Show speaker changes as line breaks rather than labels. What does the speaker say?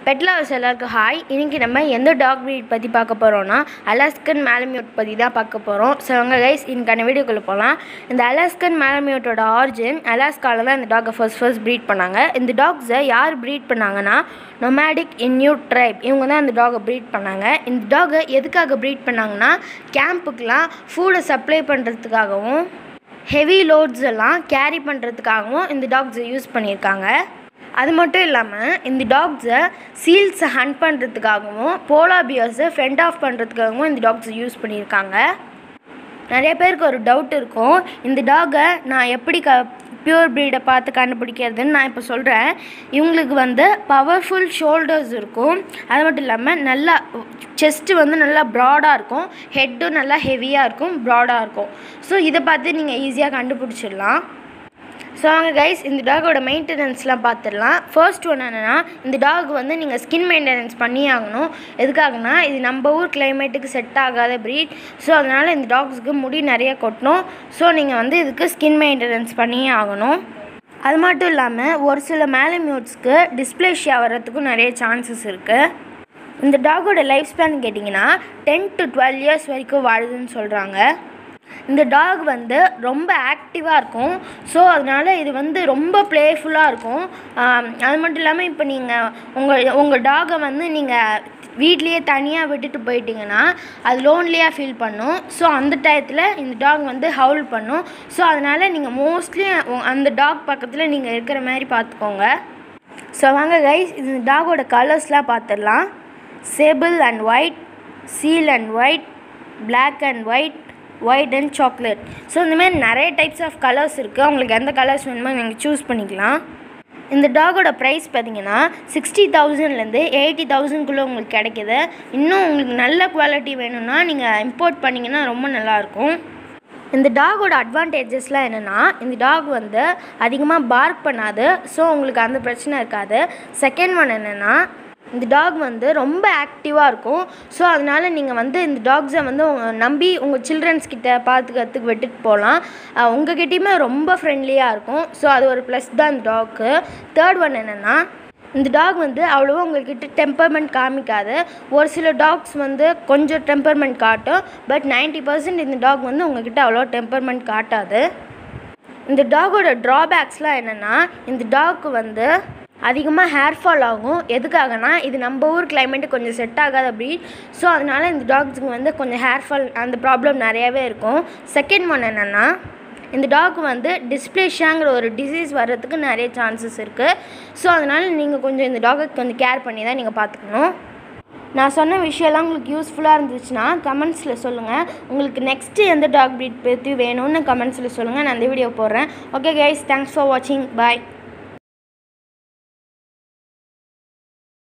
bed lovers எல்லாருக்கும் hi இன்றைக்கி நம்ம எந்த டாக் ப்ரீட் பற்றி பார்க்க போகிறோம்னா அலாஸ்கன் மேலமியூட் பற்றி தான் பார்க்க போகிறோம் ஸோ அவங்க கைஸ் இன்னைக்கான வீடியோக்குள்ளே போகலாம் இந்த அலாஸ்கன் மேலமியூட்டோட ஆரிஜின் அலாஸ்காவில் தான் இந்த டாகை ஃபர்ஸ்ட் ஃபர்ஸ்ட் ப்ரீட் பண்ணாங்க இந்த டாக்ஸை யார் ப்ரீட் பண்ணாங்கன்னா நொமேடிக் இன்யூட் ட்ரைப் இவங்க தான் இந்த டாகை ப்ரீட் பண்ணாங்க இந்த டாகை எதுக்காக ப்ரீட் பண்ணாங்கன்னா கேம்புக்கெலாம் ஃபுட்டை சப்ளை பண்ணுறதுக்காகவும் ஹெவி லோட்ஸ் எல்லாம் கேரி பண்ணுறதுக்காகவும் இந்த டாக்ஸை யூஸ் பண்ணியிருக்காங்க அது மட்டும் இல்லாமல் இந்த டாக்ஸை சீல்ஸை ஹண்ட் பண்ணுறதுக்காகவும் போலா பியர்ஸை ஃபெண்ட் ஆஃப் பண்ணுறதுக்காகவும் இந்த டாக்ஸை யூஸ் பண்ணியிருக்காங்க நிறைய பேருக்கு ஒரு டவுட் இருக்கும் இந்த டாகை நான் எப்படி க பியூர் ப்ரீடை பார்த்து கண்டுபிடிக்கிறதுன்னு நான் இப்போ சொல்கிறேன் இவங்களுக்கு வந்து பவர்ஃபுல் ஷோல்டர்ஸ் இருக்கும் அது மட்டும் இல்லாமல் நல்லா செஸ்ட்டு வந்து நல்லா ப்ராடாக இருக்கும் ஹெட்டும் நல்லா ஹெவியாக இருக்கும் ப்ராடாக இருக்கும் ஸோ இதை பார்த்து நீங்கள் ஈஸியாக கண்டுபிடிச்சிடலாம் ஸோ வாங்க கைஸ் இந்த டாகோட மெயின்டெனன்ஸ்லாம் பார்த்துடலாம் ஃபர்ஸ்ட் ஒன் என்னென்னா இந்த டாக் வந்து நீங்கள் ஸ்கின் மெயின்டெனன்ஸ் பண்ணி ஆகணும் எதுக்காகனா இது நம்ம ஊர் கிளைமேட்டுக்கு செட் ஆகாத ப்ரீட் ஸோ அதனால் இந்த டாக்ஸுக்கு முடி நிறைய கொட்டணும் ஸோ நீங்கள் வந்து இதுக்கு ஸ்கின் மெயின்டெனன்ஸ் பண்ணியே ஆகணும் அது மட்டும் இல்லாமல் ஒரு சில மேலமியூட்ஸ்க்கு டிஸ்பிளேஷியா வர்றதுக்கும் நிறைய சான்சஸ் இருக்குது இந்த டாகோட லைஃப் ஸ்பேன் கேட்டிங்கன்னா டென் டு டுவெல் இயர்ஸ் வரைக்கும் வாழுதுன்னு சொல்கிறாங்க இந்த டாக் வந்து ரொம்ப ஆக்டிவாக இருக்கும் ஸோ அதனால் இது வந்து ரொம்ப ப்ளேஃபுல்லாக இருக்கும் ஆம், அது மட்டும் இல்லாமல் இப்போ நீங்கள் உங்கள் உங்கள் டாகை வந்து நீங்கள் வீட்லேயே தனியாக விட்டுட்டு போயிட்டீங்கன்னா அது லோன்லியாக ஃபீல் பண்ணும் ஸோ அந்த டயத்தில் இந்த டாக் வந்து ஹவுல் பண்ணும் ஸோ அதனால் நீங்கள் மோஸ்ட்லி அந்த டாக் பக்கத்தில் நீங்கள் இருக்கிற மாதிரி பார்த்துக்கோங்க ஸோ வாங்க கைஸ் இந்த டாகோட கலர்ஸ்லாம் பார்த்துடலாம் sable and white seal and white Black and white white and chocolate so இந்த மாதிரி நிறைய டைப்ஸ் ஆஃப் கலர்ஸ் இருக்குது உங்களுக்கு எந்த கலர்ஸ் வேணுமோ நீங்கள் சூஸ் பண்ணிக்கலாம் இந்த டாகோட ப்ரைஸ் பார்த்தீங்கன்னா சிக்ஸ்டி தௌசண்ட்லேருந்து எயிட்டி தௌசண்ட்குள்ளே உங்களுக்கு கிடைக்குது இன்னும் உங்களுக்கு நல்ல குவாலிட்டி வேணும்னா நீங்கள் இம்போர்ட் பண்ணிங்கன்னா ரொம்ப நல்லாயிருக்கும் இந்த டாகோட அட்வான்டேஜஸ்லாம் என்னென்னா இந்த டாக் வந்து அதிகமாக பார்க் பண்ணாது ஸோ உங்களுக்கு அந்த பிரச்சனை இருக்காது செகண்ட் ஒன் என்னென்னா இந்த டாக் வந்து ரொம்ப ஆக்டிவாக இருக்கும் ஸோ அதனால் நீங்கள் வந்து இந்த டாக்ஸை வந்து உங்க- நம்பி உங்கள் சில்ட்ரன்ஸ் கிட்ட பார்த்துக்கிறதுக்கு விட்டுட்டு போகலாம் உங்ககிட்டயுமே ரொம்ப ஃப்ரெண்ட்லியாக இருக்கும் ஸோ அது ஒரு ப்ளஸ் தான் இந்த டாக்கு தேர்ட் ஒன் என்னென்னா இந்த டாக் வந்து அவ்வளோவா உங்கள்கிட்ட டெம்பர்மெண்ட் காமிக்காது ஒரு சில டாக்ஸ் வந்து கொஞ்சம் டெம்பர்மெண்ட் காட்டும் பட் 90% பர்சன்ட் இந்த டாக் வந்து உங்ககிட்ட அவ்வளோ டெம்பர்மெண்ட் காட்டாது இந்த டாகோட ட்ராபேக்ஸ்லாம் என்னென்னா இந்த டாக்கு வந்து அதிகமாக ஹேர் ஃபால் ஆகும் எதுக்காகனா இது நம்ம ஊர் கிளைமேட்டு கொஞ்சம் செட் ஆகாத breed ஸோ அதனால் இந்த டாக்ஸுக்கு வந்து கொஞ்சம் ஹேர் ஃபால் அந்த ப்ராப்ளம் நிறையவே இருக்கும் செகண்ட் ஒன் என்னென்னா இந்த டாக் வந்து டிஸ்பிளேஷியாங்கிற ஒரு டிசீஸ் வர்றதுக்கு நிறைய சான்சஸ் இருக்குது ஸோ அதனால் நீங்கள் கொஞ்சம் இந்த டாகுக்கு கொஞ்சம் கேர் பண்ணி தான் நீங்கள் பார்த்துக்கணும் நான் சொன்ன விஷயம்லாம் உங்களுக்கு யூஸ்ஃபுல்லாக இருந்துச்சுன்னா கமெண்ட்ஸில் சொல்லுங்கள் உங்களுக்கு நெக்ஸ்ட்டு எந்த டாக் ப்ரீட் பற்றி வேணும்னு கமெண்ட்ஸில் சொல்லுங்கள் நான் அந்த வீடியோ போடுறேன் ஓகே கைஸ் தேங்க்ஸ் ஃபார் வாட்சிங் பாய்